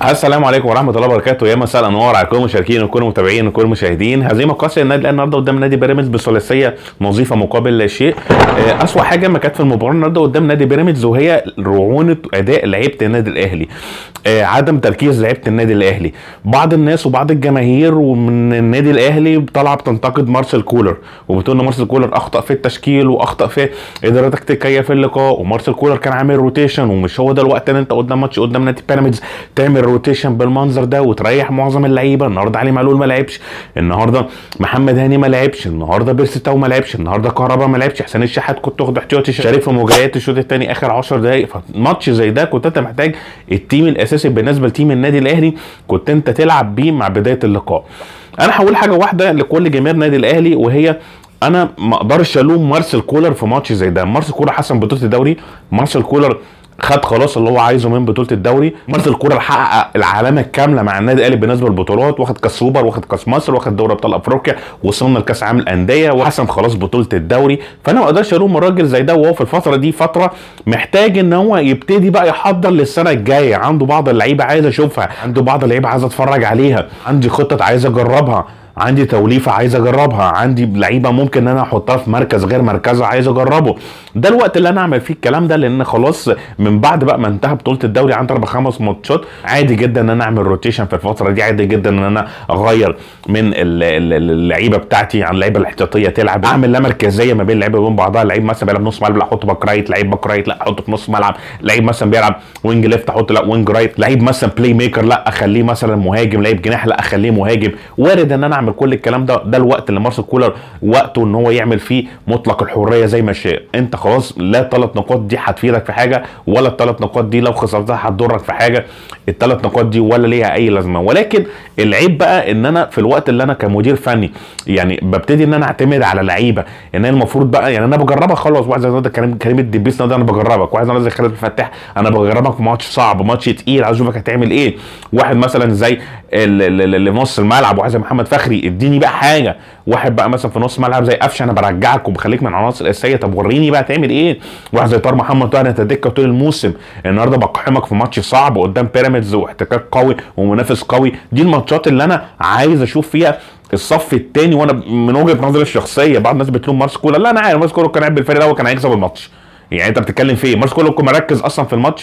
السلام عليكم ورحمه الله وبركاته يا مساء الانوار على كل المشاركين وكل المتابعين وكل المشاهدين هزيمه قاسيه النادي الاهلي النهارده قدام نادي بيراميدز بثلاثيه نظيفه مقابل لا شيء آه، اسوا حاجه ما كانت في المباراه النهارده قدام نادي بيراميدز وهي رعونه اداء لعيبه النادي الاهلي آه، عدم تركيز لعيبه النادي الاهلي بعض الناس وبعض الجماهير ومن النادي الاهلي طالعه بتنتقد مارسيل كولر وبتقول ان مارسيل كولر اخطا في التشكيل واخطا في اداره تكتيكيه في اللقاء ومارسيل كولر كان عامل روتيشن ومش هو ده الوقت ان انت قدام ماتش قدام نادي بيراميدز تعمل روتيشن بالمنظر ده وتريح معظم اللعيبه النهارده علي معلول ما لعبش النهارده محمد هاني ما لعبش النهارده بيرسي تاو ما لعبش النهارده كهربا ما لعبش حسين الشحات كنت واخد احتياطي شارك في مجريات الشوط الثاني اخر 10 دقائق فماتش زي ده كنت انت محتاج التيم الاساسي بالنسبه لتيم النادي الاهلي كنت انت تلعب بيه مع بدايه اللقاء انا هقول حاجه واحده لكل جماهير النادي الاهلي وهي انا ما اقدرش الوم مارسيل كولر في ماتش زي ده مارسيل كولر حسم بطوله الدوري مارسيل كولر خد خلاص اللي هو عايزه من بطوله الدوري مارسيل كولر حقق العلامه الكامله مع النادي الاهلي بالنسبه للبطولات واخد كاس سوبر واخد كاس مصر واخد دوري ابطال افريقيا وصلنا لكاس عالم الانديه وحسم خلاص بطوله الدوري فانا ما اقدرش الوم الراجل زي ده وهو في الفتره دي فتره محتاج ان هو يبتدي بقى يحضر للسنه الجايه عنده بعض اللعيبه عايز اشوفها عنده بعض اللعيبه عايز اتفرج عليها عندي خطط عايز اجربها عندي توليفه عايز اجربها عندي لعيبه ممكن ان انا احطها في مركز غير مركزها عايز اجربه ده الوقت اللي انا اعمل فيه الكلام ده لان خلاص من بعد بقى ما انتهى بطوله الدوري عندي اربع خمس ماتشات عادي جدا ان انا اعمل روتيشن في الفتره دي عادي جدا ان انا اغير من ال- ال- اللعيبه بتاعتي عن اللعيبه الاحتياطيه تلعب اعمل لا مركزيه ما بين اللعيبه وبين بعضها لعيب مثلا بيلعب نص ملعب لا احطه باك رايت لعيب باك رايت لا احطه في نص ملعب لعيب مثلا بيلعب وينج ليفت احطه لا وينج رايت لعيب مثلا بلاي ميكر لا اخليه مثلا مهاجم لعيب جناح لا اخليه مهاجم وارد ان انا اعمل كل الكلام ده ده الوقت اللي مارسيل كولر وقته ان هو يعمل فيه مطلق الحريه زي ما شاء انت خلاص لا الثلاث نقاط دي هتفيدك في حاجه ولا الثلاث نقاط دي لو خسرتها هتضرك في حاجه الثلاث نقاط دي ولا ليها اي لازمه ولكن العيب بقى ان انا في الوقت اللي انا كمدير فني يعني ببتدي ان انا اعتمد على لعيبه ان انا المفروض بقى يعني انا بجربها خلاص واحد زي ده كريم كريم الدبيس ده انا بجربك واحد زي خالد الفتاح انا بجربك في ماتش صعب ماتش تقيل عايز اشوفك هتعمل ايه واحد مثلا زي ال- ال- ال- اللي في نص الملعب واحد زي محمد فخري اديني بقى حاجه واحد بقى مثلا في نص ملعب زي قفشه انا برجعك وبخليك من العناصر الاساسيه طب وريني بقى تعمل ايه واحد زي طاهر محمد طاهر انت دكه طول الموسم النهارده بقحمك في ماتش صعب قدام بيراميدز واحتكاك قوي ومنافس قوي دي الماتشات اللي انا عايز اشوف فيها الصف الثاني وانا من وجهه نظري الشخصيه بعض الناس بتلوم مارس كولر لا انا عارف مارس كولر كان قاعد بالفريق ده وكان هيكسب الماتش يعني انت بتتكلم في ايه؟ مارس كولر كان مركز اصلا في الماتش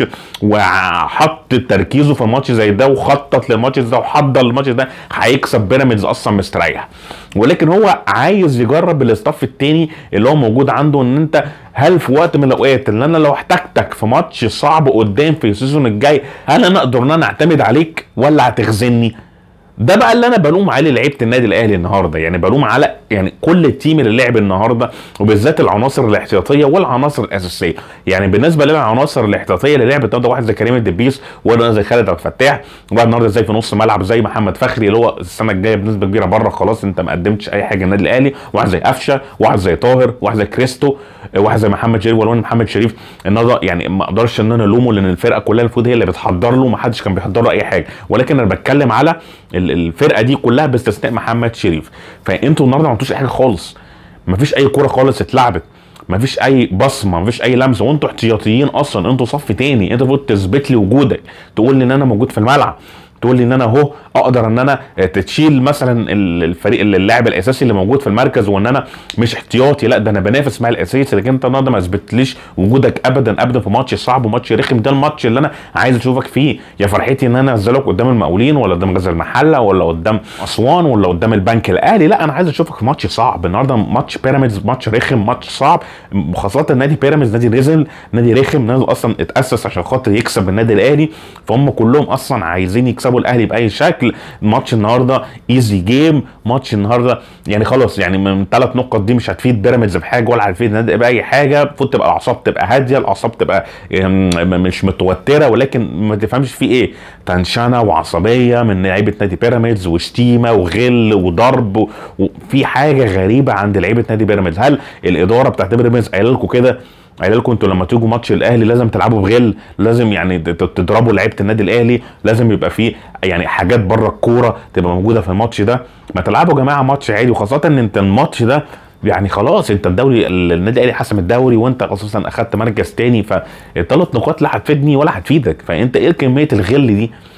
وحط تركيزه في الماتش زي ده وخطط للماتش ده وحضر الماتش ده هيكسب بيراميدز اصلا مستريح ولكن هو عايز يجرب الاستاف التاني اللي هو موجود عنده ان انت هل في وقت من الاوقات اللي انا لو احتاجتك في ماتش صعب قدام في السيزون الجاي هل انا اقدر ان انا اعتمد عليك ولا هتخزني؟ ده بقى اللي انا بلوم عليه لعيبه النادي الاهلي النهارده يعني بلوم على يعني كل التيم اللي لعب النهارده وبالذات العناصر الاحتياطيه والعناصر الاساسيه يعني بالنسبه للعناصر الاحتياطيه اللي لعبت النهارده واحد زي كريم الدبيس وواحد زي خالد عبد الفتاح وواحد النهارده زي في نص ملعب زي محمد فخري اللي هو السنه الجايه بنسبه كبيره بره خلاص انت ما قدمتش اي حاجه النادي الاهلي واحد زي قفشه واحد زي طاهر واحد زي كريستو واحد زي محمد شريف ولو ان محمد شريف النهارده يعني ما اقدرش ان انا الومه لان الفرقه كلها المفروض هي اللي بتحضر له ما حدش كان بيحضر له اي حاجه ولكن انا بتكلم على ال- الفرقه دي كلها باستثناء محمد شريف فانتوا النهارده ما عملتوش اي حاجه خالص ما فيش اي كوره خالص اتلعبت ما فيش اي بصمه ما فيش اي لمسه وانتوا احتياطيين اصلا انتوا صف تاني انت المفروض تثبت لي وجودك تقول لي ان انا موجود في الملعب تقول لي ان انا اهو اقدر ان انا تشيل مثلا ال- الفريق اللاعب الاساسي اللي موجود في المركز وان انا مش احتياطي لا ده انا بنافس مع الاساسي لكن انت النهارده ما اثبتليش وجودك ابدا ابدا في ماتش صعب وماتش رخم ده الماتش اللي انا عايز اشوفك فيه يا فرحتي ان انا انزلك قدام المقاولين ولا قدام غزل المحله ولا قدام اسوان ولا قدام البنك الاهلي لا انا عايز اشوفك في ماتش صعب النهارده ماتش بيراميدز ماتش رخم ماتش صعب خاصه نادي بيراميدز نادي ريزل نادي رخم نادي اصلا اتاسس عشان خاطر يكسب النادي الاهلي فهم كلهم اصلا عايزين يكسبوا الاهلي باي شكل ماتش النهارده ايزي جيم ماتش النهارده يعني خلاص يعني من ثلاث نقط دي مش هتفيد بيراميدز بحاجه ولا هتفيد النادي باي حاجه المفروض تبقى الاعصاب تبقى هاديه الاعصاب تبقى م- مش متوتره ولكن ما تفهمش في ايه تنشنه وعصبيه من لعيبه نادي بيراميدز وشتيمه وغل وضرب و- وفي حاجه غريبه عند لعيبه نادي بيراميدز هل الاداره بتاعت بيراميدز قايله لكم كده قايل لكم انتوا لما تيجوا ماتش الاهلي لازم تلعبوا بغل لازم يعني ت- ت- تضربوا لعيبه النادي الاهلي لازم يبقى فيه يعني حاجات بره الكوره تبقى موجوده في الماتش ده ما تلعبوا يا جماعه ماتش عادي وخاصه ان انت الماتش ده يعني خلاص انت الدوري النادي الاهلي حسم الدوري وانت خصوصا اخدت مركز تاني فالثلاث نقاط لا هتفيدني ولا هتفيدك فانت ايه كميه الغل دي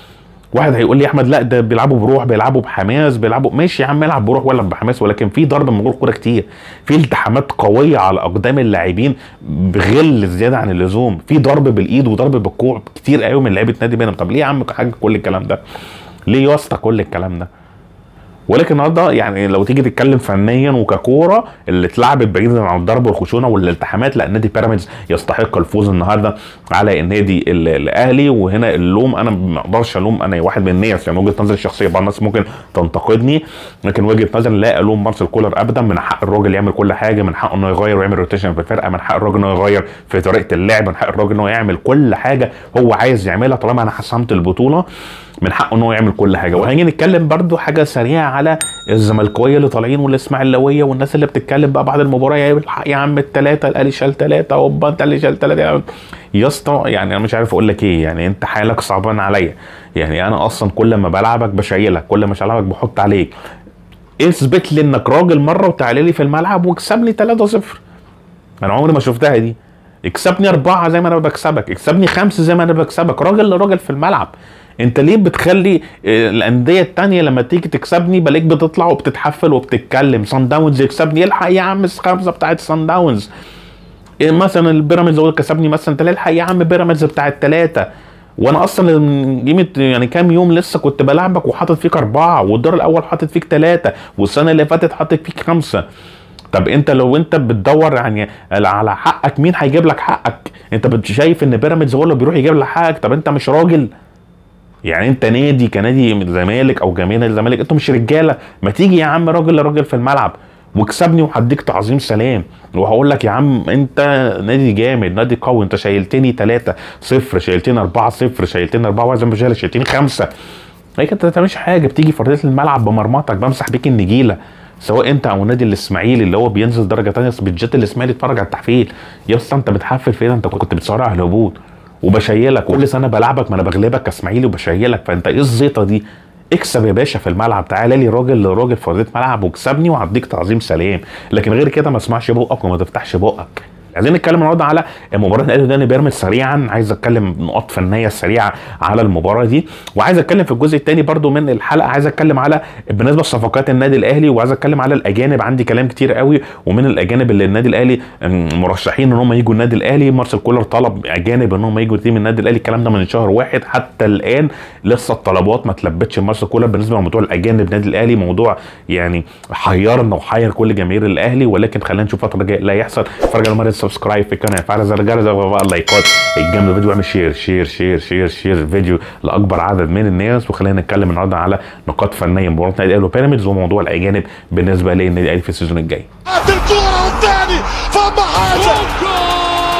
واحد هيقول لي يا احمد لا ده بيلعبوا بروح بيلعبوا بحماس بيلعبوا ماشي يا عم العب بروح ولا بحماس ولكن في ضرب من غير كوره كتير في التحامات قويه على اقدام اللاعبين بغل زياده عن اللزوم في ضرب بالايد وضرب بالكوع كتير قوي من لعيبه نادي بينا طب ليه يا عم حاجه كل الكلام ده ليه يا اسطى كل الكلام ده ولكن النهارده يعني لو تيجي تتكلم فنيا وككوره اللي اتلعبت بعيدا عن الضرب والخشونه والالتحامات لا نادي بيراميدز يستحق الفوز النهارده على النادي الاهلي وهنا اللوم انا ما اقدرش الوم انا واحد من الناس يعني وجهه نظري الشخصيه بعض الناس ممكن تنتقدني لكن وجهه نظري لا الوم مارسيل كولر ابدا من حق الراجل يعمل كل حاجه من حقه انه يغير ويعمل روتيشن في الفرقه من حق الراجل انه يغير في طريقه اللعب من حق الراجل انه يعمل كل حاجه هو عايز يعملها طالما انا حسمت البطوله من حقه ان هو يعمل كل حاجه وهنيجي نتكلم برده حاجه سريعه على الزملكاويه اللي طالعين والاسماعيلاويه والناس اللي بتتكلم بقى بعد المباراه يا يا عم الثلاثه الاهلي شال ثلاثه هوبا انت اللي شال ثلاثه يا اسطى يعني انا مش عارف اقول لك ايه يعني انت حالك صعبان عليا يعني انا اصلا كل ما بلعبك بشيلك كل ما بلعبك بحط عليك اثبت لي انك راجل مره وتعالى لي في الملعب واكسبني 3-0 انا عمري ما شفتها دي اكسبني أربعة زي ما أنا بكسبك اكسبني خمسة زي ما أنا بكسبك راجل لراجل في الملعب انت ليه بتخلي آه، الانديه التانية لما تيجي تكسبني بلاقيك بتطلع وبتتحفل وبتتكلم سان داونز يكسبني الحق يا عم الخمسه بتاعت سان داونز إيه مثلا البيراميدز هو كسبني مثلا انت ليه الحق يا عم بيراميدز بتاعت ثلاثه وانا اصلا من قيمه يعني كام يوم لسه كنت بلعبك وحاطط فيك اربعه والدور الاول حاطط فيك ثلاثه والسنه اللي فاتت حاطط فيك خمسه طب انت لو انت بتدور يعني على حقك مين هيجيب لك حقك انت شايف ان بيراميدز هو اللي بيروح يجيب لك حقك طب انت مش راجل يعني انت نادي كنادي الزمالك او جماهير الزمالك انتوا مش رجاله ما تيجي يا عم راجل لراجل في الملعب واكسبني وهديك تعظيم سلام وهقول لك يا عم انت نادي جامد نادي قوي انت شايلتني 3 0 شايلتني 4 0 شايلتني 4 1 زي ما شايلتني 5 هيك انت ما بتعملش حاجه بتيجي في ارضيه الملعب بمرمطك بمسح بيك النجيله سواء انت او نادي الاسماعيلي اللي هو بينزل درجه ثانيه بتجت الاسماعيلي يتفرج على التحفيل يا اسطى انت بتحفل فين انت كنت بتصارع الهبوط وبشيلك كل سنه بلعبك ما انا بغلبك كاسماعيلي وبشيلك فانت ايه الزيطه دي اكسب يا باشا في الملعب تعالى لي راجل لراجل في ارضيه ملعب واكسبني وهديك تعظيم سلام لكن غير كده ما اسمعش بقك وما تفتحش بقك عايزين نتكلم النهارده على مباراه الاهلي وداني بيراميدز سريعا عايز اتكلم نقاط فنيه سريعه على المباراه دي وعايز اتكلم في الجزء الثاني برده من الحلقه عايز اتكلم على بالنسبه لصفقات النادي الاهلي وعايز اتكلم على الاجانب عندي كلام كتير قوي ومن الاجانب اللي النادي الاهلي مرشحين ان هم يجوا النادي الاهلي مارسيل كولر طلب اجانب ان هم يجوا تيم النادي الاهلي الكلام ده من شهر واحد حتى الان لسه الطلبات ما تلبتش مارسيل كولر بالنسبه لموضوع الاجانب النادي الاهلي موضوع يعني حيرنا وحير كل جماهير الاهلي ولكن خلينا نشوف الفتره الجايه لا يحصل اتفرج على مره سبسكرايب في القناه فعل زر الجرس بقى اللايكات الجامده الفيديو اعمل شير شير شير شير شير الفيديو لاكبر عدد من الناس وخلينا نتكلم النهارده على نقاط فنيه مباراه النادي الاهلي وبيراميدز وموضوع الاجانب بالنسبه للنادي الاهلي في السيزون الجاي. الكوره والثاني فما حاجه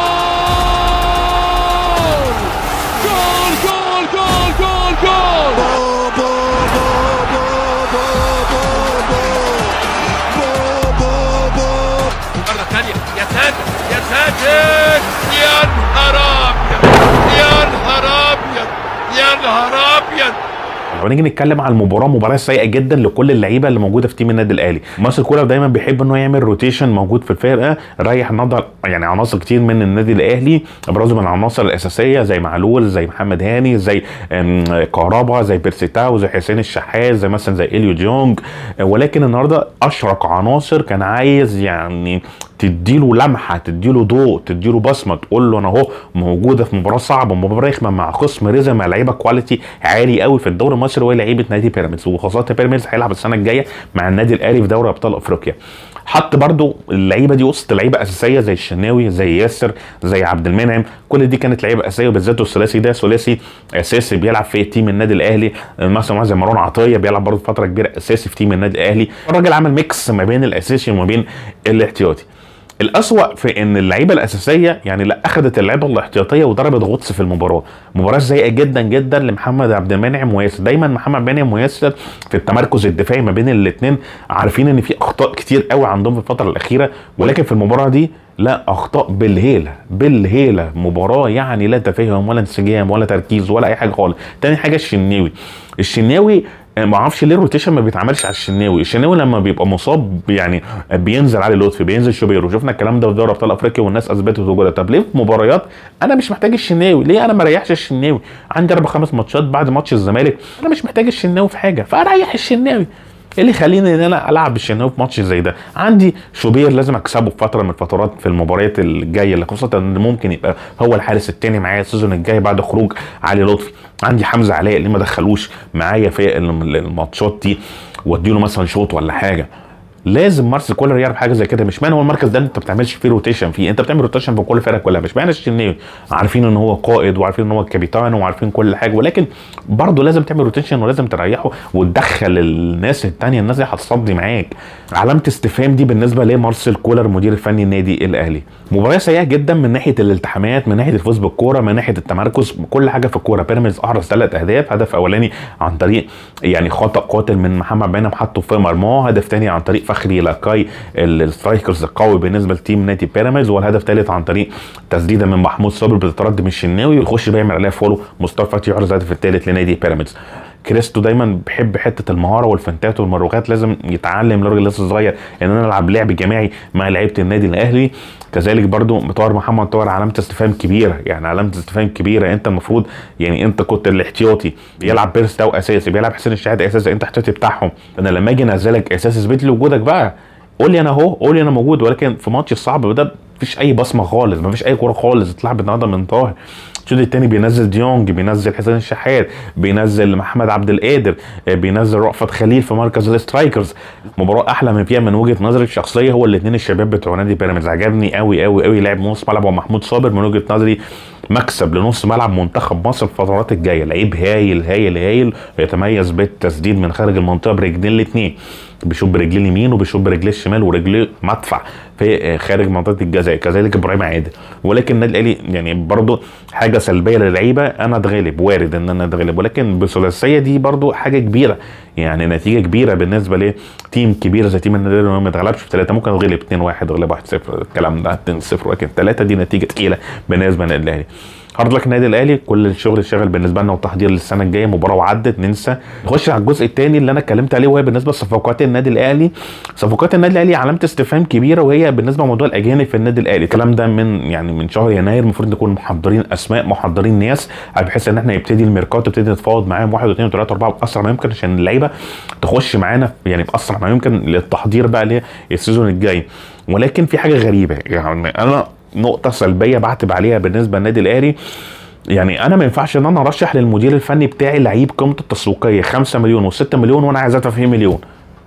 ساتر يا نهار ابيض يا نهار ابيض يا نهار ابيض لو نيجي نتكلم على المباراه مباراه سيئه جدا لكل اللعيبه اللي موجوده في تيم النادي الاهلي مارسيل كولر دايما بيحب انه يعمل روتيشن موجود في الفرقه ريح النهارده يعني عناصر كتير من النادي الاهلي ابرزوا من العناصر الاساسيه زي معلول زي محمد هاني زي كهربا زي بيرسيتاو زي حسين الشحات زي مثلا زي اليو ديونج ولكن النهارده اشرك عناصر كان عايز يعني تديله لمحه تديله ضوء تديله بصمه تقول له انا اهو موجوده في مباراه صعبه مباراه رخمه مع خصم رزم مع لعيبه كواليتي عالي قوي في الدوري المصري وهي لعيبه نادي بيراميدز وخاصه بيراميدز هيلعب السنه الجايه مع النادي الاهلي في دوري ابطال افريقيا حط برضو اللعيبه دي وسط لعيبه اساسيه زي الشناوي زي ياسر زي عبد المنعم كل دي كانت لعيبه اساسيه وبالذات الثلاثي ده ثلاثي اساسي بيلعب في تيم النادي الاهلي مثلا زي مروان عطيه بيلعب برضو فتره كبيره اساسي في تيم النادي الاهلي الراجل عمل ميكس ما بين الاساسي وما بين الاحتياطي الاسوأ في ان اللعيبه الاساسيه يعني لا اخذت اللعيبه الاحتياطيه وضربت غطس في المباراه مباراه سيئه جدا جدا لمحمد عبد المنعم وياسر دايما محمد عبد المنعم وياسر في التمركز الدفاعي ما بين الاثنين عارفين ان في اخطاء كتير قوي عندهم في الفتره الاخيره ولكن في المباراه دي لا اخطاء بالهيله بالهيله مباراه يعني لا تفاهم ولا انسجام ولا تركيز ولا اي حاجه خالص تاني حاجه الشناوي الشناوي يعني ما اعرفش ليه الروتيشن ما بيتعملش على الشناوي الشناوي لما بيبقى مصاب يعني بينزل علي لطفي بينزل شوبير وشفنا الكلام ده في دوري ابطال افريقيا والناس اثبتت وجودها طب ليه في مباريات انا مش محتاج الشناوي ليه انا ما ريحش الشناوي عندي اربع خمس ماتشات بعد ماتش الزمالك انا مش محتاج الشناوي في حاجه فاريح الشناوي ايه اللي يخليني ان انا العب بالشناوي في ماتش زي ده عندي شوبير لازم اكسبه في فتره من الفترات في المباريات الجايه اللي خاصه ان ممكن يبقى هو الحارس الثاني معايا السيزون الجاي بعد خروج علي لطفي عندي حمزه علاء اللي ما دخلوش معايا في الماتشات دي واديله مثلا شوط ولا حاجه لازم مارس كولر يعرف حاجه زي كده مش معنى هو المركز ده انت ما بتعملش فيه روتيشن فيه انت بتعمل روتيشن في كل الفرق كلها مش معنى الشناوي عارفين ان هو قائد وعارفين ان هو كابيتان وعارفين كل حاجه ولكن برضه لازم تعمل روتيشن ولازم تريحه وتدخل الناس الثانيه الناس اللي هتصدي معاك علامه استفهام دي بالنسبه لمارسيل كولر مدير الفني النادي الاهلي مباراه سيئه جدا من ناحيه الالتحامات من ناحيه الفوز بالكوره من ناحيه التمركز كل حاجه في الكوره بيراميدز احرز ثلاث اهداف هدف اولاني عن طريق يعني خطا قاتل من محمد بينام حطه في مرماه هدف ثاني عن طريق فخري لاكاي السترايكرز القوي بالنسبه لتيم نادي بيراميدز والهدف الثالث عن طريق تسديده من محمود صابر بتترد من الشناوي يخش بيعمل عليها فولو مصطفى فتحي يحرز الهدف الثالث لنادي بيراميدز كريستو دايما بيحب حته المهاره والفنتات والمراوغات لازم يتعلم الراجل لسه صغير ان انا العب لعب جماعي مع لعيبه النادي الاهلي كذلك برضو طاهر محمد طاهر علامه استفهام كبيره يعني علامه استفهام كبيره انت المفروض يعني انت كنت الاحتياطي بيلعب بيرس ده اساسي بيلعب حسين الشحات اساسي انت احتياطي بتاعهم انا لما اجي انزلك اساسي اثبت لي وجودك بقى قول لي انا اهو قول لي انا موجود ولكن في ماتش الصعب ده مفيش اي بصمه خالص مفيش اي كوره خالص اتلعب النهارده من طاهر الشوط الثاني بينزل ديونج بينزل حسين الشحات بينزل محمد عبد القادر بينزل رأفت خليل في مركز الاسترايكرز مباراه احلى من فيها من وجهه نظري الشخصيه هو الاثنين الشباب بتوع نادي بيراميدز عجبني قوي قوي قوي لاعب نص ملعب ومحمود صابر من وجهه نظري مكسب لنص ملعب منتخب مصر في الفترات الجايه لعيب هايل هايل هايل يتميز بالتسديد من خارج المنطقه برجلين الاثنين بيشوف برجليه اليمين وبيشوف برجليه الشمال ورجليه مدفع في خارج منطقه الجزاء كذلك ابراهيم عادل ولكن النادي الاهلي يعني برضه حاجه سلبيه للعيبه انا اتغلب وارد ان انا اتغلب ولكن بالثلاثيه دي برضه حاجه كبيره يعني نتيجه كبيره بالنسبه لتيم كبير زي تيم النادي الاهلي ما اتغلبش في ثلاثه ممكن اتغلب 2 1 اتغلب 1 0 الكلام ده 2 0 ولكن ثلاثه دي نتيجه تقيله بالنسبه للنادي الاهلي هارد لك النادي الاهلي كل الشغل شغال بالنسبه لنا والتحضير للسنه الجايه مباراه وعدت ننسى نخش على الجزء الثاني اللي انا اتكلمت عليه وهي بالنسبه لصفقات النادي الاهلي صفقات النادي الاهلي علامه استفهام كبيره وهي بالنسبه لموضوع الاجانب في النادي الاهلي الكلام ده من يعني من شهر يناير المفروض نكون محضرين اسماء محضرين ناس بحيث ان احنا يبتدي الميركاتو نبتدي نتفاوض معاهم واحد واثنين وثلاثه واربعه باسرع ما يمكن عشان اللعيبه تخش معانا يعني باسرع ما يمكن للتحضير بقى للسيزون الجاي ولكن في حاجه غريبه يعني انا نقطة سلبية بعتب عليها بالنسبة للنادي الأهلي يعني انا ما ينفعش ان انا ارشح للمدير الفني بتاعي لعيب قيمته التسويقيه 5 مليون و6 مليون وانا عايز ادفع فيه مليون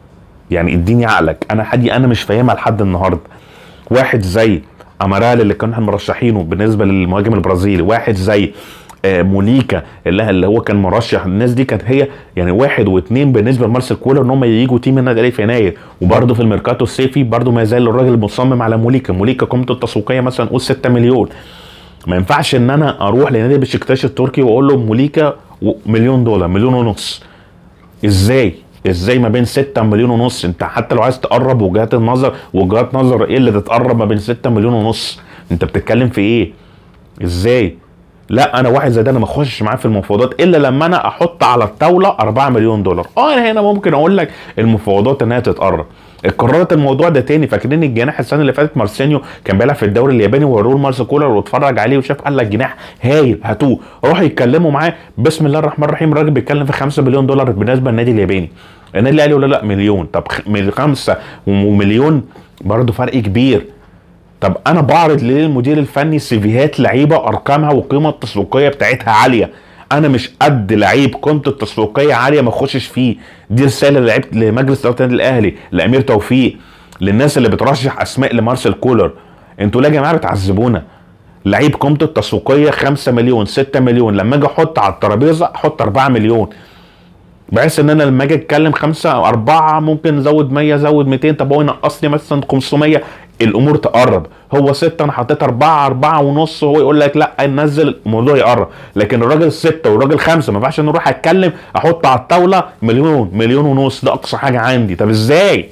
يعني اديني عقلك انا حدي انا مش فاهمها لحد النهارده واحد زي امارال اللي كنا مرشحينه بالنسبه للمهاجم البرازيلي واحد زي آه موليكا اللي, اللي هو كان مرشح الناس دي كانت هي يعني واحد واثنين بالنسبه لمارسيل كولر ان هم يجوا تيم النادي الاهلي في يناير وبرده في الميركاتو الصيفي برده ما زال الراجل مصمم على موليكا موليكا قيمته التسويقيه مثلا قول 6 مليون ما ينفعش ان انا اروح لنادي بشكتاش التركي واقول له موليكا مليون دولار مليون ونص ازاي ازاي ما بين 6 مليون ونص انت حتى لو عايز تقرب وجهات النظر وجهات نظر ايه اللي تتقرب ما بين 6 مليون ونص انت بتتكلم في ايه ازاي لا انا واحد زي ده انا ما اخشش معاه في المفاوضات الا لما انا احط على الطاوله 4 مليون دولار اه انا هنا ممكن اقول لك المفاوضات انها تتقرب قررت الموضوع ده تاني فاكرين الجناح السنه اللي فاتت مارسينيو كان بيلعب في الدوري الياباني وروه مارسو كولر واتفرج عليه وشاف قال لك جناح هايل هاتوه روح يتكلموا معاه بسم الله الرحمن الرحيم الراجل بيتكلم في 5 مليون دولار بالنسبه للنادي الياباني النادي الاهلي ولا لا مليون طب خمسه ومليون برضه فرق كبير طب انا بعرض للمدير الفني سيفيهات لعيبه ارقامها والقيمه التسويقيه بتاعتها عاليه انا مش قد لعيب قيمته التسويقيه عاليه ما اخشش فيه دي رساله لعيبه لمجلس اداره النادي الاهلي لامير توفيق للناس اللي بترشح اسماء لمارسيل كولر انتوا ليه يا جماعه بتعذبونا لعيب قيمته التسويقيه 5 مليون 6 مليون لما اجي احط على الترابيزه احط 4 مليون بحيث ان انا لما اجي اتكلم خمسه او اربعه ممكن ازود 100 ازود 200 طب هو ينقص لي مثلا 500 الامور تقرب هو ستة انا حطيت اربعة اربعة ونص وهو يقول لك لا ننزل الموضوع يقرب لكن الراجل ستة والراجل خمسة ما ينفعش نروح اتكلم احط على الطاولة مليون مليون ونص ده اقصى حاجة عندي طب ازاي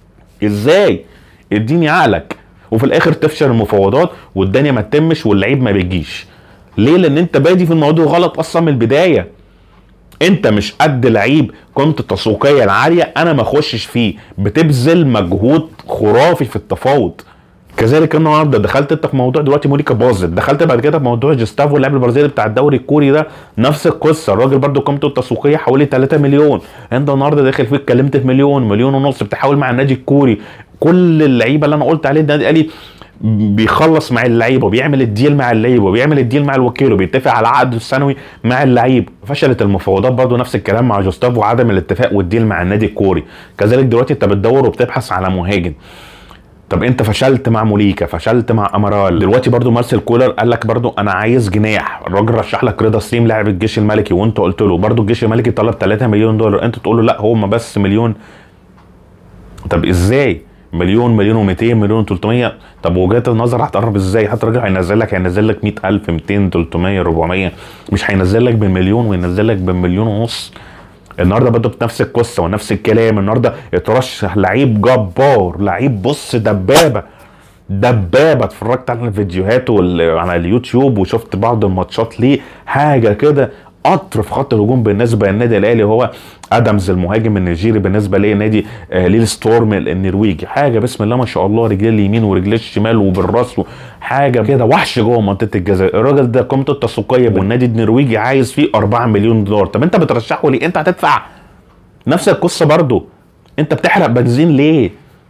ازاي اديني عقلك وفي الاخر تفشل المفاوضات والدنيا ما تتمش واللعيب ما بيجيش ليه لان انت بادي في الموضوع غلط اصلا من البدايه انت مش قد لعيب قيمته التسويقيه العاليه انا ما اخشش فيه بتبذل مجهود خرافي في التفاوض كذلك النهارده دخلت انت في موضوع دلوقتي مونيكا باظت دخلت بعد كده في موضوع جوستافو اللاعب البرازيلي بتاع الدوري الكوري ده نفس القصه الراجل برده قيمته التسويقيه حوالي 3 مليون انت النهارده داخل فيك اتكلمت في مليون مليون ونص بتحاول مع النادي الكوري كل اللعيبه اللي انا قلت عليه النادي الاهلي بيخلص مع اللعيبه وبيعمل الديل مع اللعيبه وبيعمل الديل مع الوكيل وبيتفق على عقد السنوي مع اللعيب فشلت المفاوضات برضه نفس الكلام مع جوستافو وعدم الاتفاق والديل مع النادي الكوري كذلك دلوقتي انت بتدور وبتبحث على مهاجم طب انت فشلت مع موليكا فشلت مع امارال دلوقتي برضو مارسيل كولر قال لك برضو انا عايز جناح الراجل رشح لك رضا سليم لاعب الجيش الملكي وانت قلت له برضو الجيش الملكي طلب 3 مليون دولار انت تقول له لا هم بس مليون طب ازاي مليون مليون و200 مليون و300 طب وجهات النظر هتقرب ازاي حتى الراجل هينزل لك هينزل لك 100000 200 300 400 مش هينزل لك بالمليون وينزل لك بالمليون ونص النهارده برضه بنفس القصه ونفس الكلام النهارده اترشح لعيب جبار لعيب بص دبابه دبابه اتفرجت على الفيديوهات على اليوتيوب وشفت بعض الماتشات ليه حاجه كده قطر في خط الهجوم بالنسبه للنادي الاهلي هو ادمز المهاجم النيجيري بالنسبه لي نادي آه ليل ستورم النرويجي حاجه بسم الله ما شاء الله رجليه اليمين ورجليه الشمال وبالراس حاجه كده وحش جوه منطقه الجزاء الراجل ده قيمته التسويقيه والنادي النرويجي عايز فيه 4 مليون دولار طب انت بترشحه ليه انت هتدفع نفس القصه برضو انت بتحرق بنزين ليه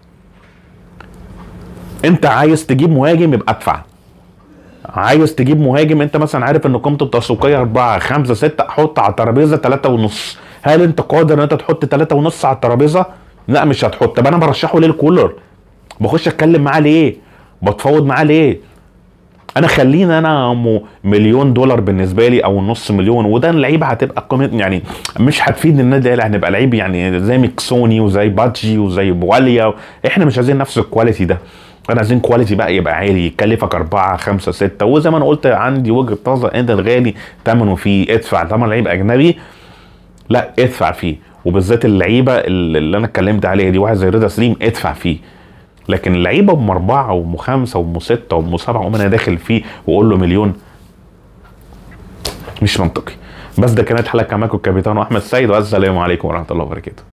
انت عايز تجيب مهاجم يبقى ادفع عايز تجيب مهاجم انت مثلا عارف ان قيمته التسويقيه 4 5 6 حط على الترابيزه 3 ونص هل انت قادر ان انت تحط 3 ونص على الترابيزه لا مش هتحط طب انا برشحه ليه الكولر بخش اتكلم معاه ليه بتفاوض معاه ليه انا خلينا انا مليون دولار بالنسبه لي او نص مليون وده اللعيبه هتبقى قيمه يعني مش هتفيد النادي الاهلي هنبقى لعيب يعني زي ميكسوني وزي بادجي وزي بواليا احنا مش عايزين نفس الكواليتي ده انا عايزين كواليتي بقى يبقى عالي يكلفك أربعة خمسة ستة وزي ما أنا قلت عندي وجهة نظر أنت الغالي ثمنه فيه ادفع طبعا لعيب أجنبي لا ادفع فيه وبالذات اللعيبة اللي أنا اتكلمت عليها دي واحد زي رضا سليم ادفع فيه لكن اللعيبة أم أربعة وأم خمسة وأم ستة وأم سبعة وأم أنا داخل فيه وأقول له مليون مش منطقي بس ده كانت حلقة معاكم الكابيتان أحمد سيد والسلام عليكم ورحمة الله وبركاته